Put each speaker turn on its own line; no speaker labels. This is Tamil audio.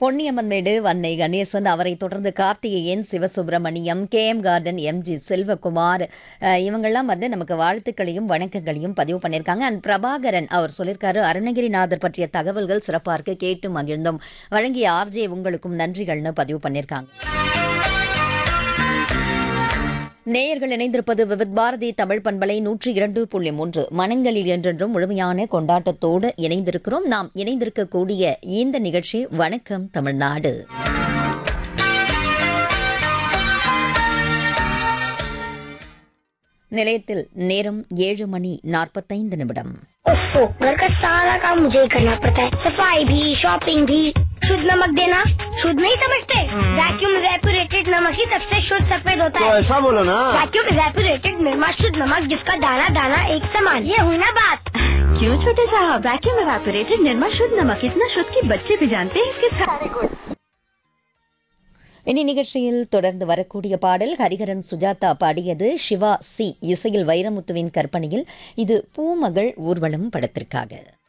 பொன்னியம்மன்மேடு வன்னை கணேசன் அவரை தொடர்ந்து Karthikeyan Sivasubramaniam K M garden MG Selvakumar அஹ், இவங்கெல்லாம் வந்து நமக்கு வாழ்த்துக்களையும் வணக்கங்களையும் பதிவு பண்ணியிருக்காங்க அண்ட் பிரபாகரன் அவர் சொல்லியிருக்காரு அருணகிரிநாதர் பற்றிய தகவல்கள் சிறப்பாக இருக்கு கேட்டு மகிழ்ந்தோம் வழங்கிய ஆர்ஜே உங்களுக்கும் நன்றிகள்னு பதிவு பண்ணியிருக்காங்க நேயர்கள் இணைந்திருப்பது விவித் பாரதி தமிழ் பண்பலை நூற்றி இரண்டு புள்ளி மூன்று மனங்களில் என்றென்றும் முழுமையான கொண்டாட்டத்தோடு இணைந்திருக்கிறோம் நாம் இணைந்திருக்கக்கூடிய இந்த நிகழ்ச்சி வணக்கம் தமிழ்நாடு நிலையத்தில் நேரம் ஏழு மணி நாற்பத்தைந்து நிமிடம்
ओफो घर का सारा काम मुझे ही करना पड़ता है सफाई भी शॉपिंग भी शुद्ध नमक देना शुद्ध नहीं समझते वैक्यूम रेपुरेटेड नमक ही सबसे शुद्ध सफेद होता
तो
है
ऐसा बोलो ना
वैक्यूम रेपुरेटेड निर्मा शुद्ध नमक जिसका दाना दाना एक समान ये हुई ना बात
क्यों छोटे साहब वैक्यूम एवापोरेटेड निर्मा शुद्ध नमक इतना शुद्ध कि बच्चे भी जानते हैं इसके सारे
இனி நிகழ்ச்சியில் தொடர்ந்து வரக்கூடிய பாடல் ஹரிஹரன் சுஜாதா பாடியது சிவா சி இசையில் வைரமுத்துவின் கற்பனையில் இது பூமகள் ஊர்வலம் படத்திற்காக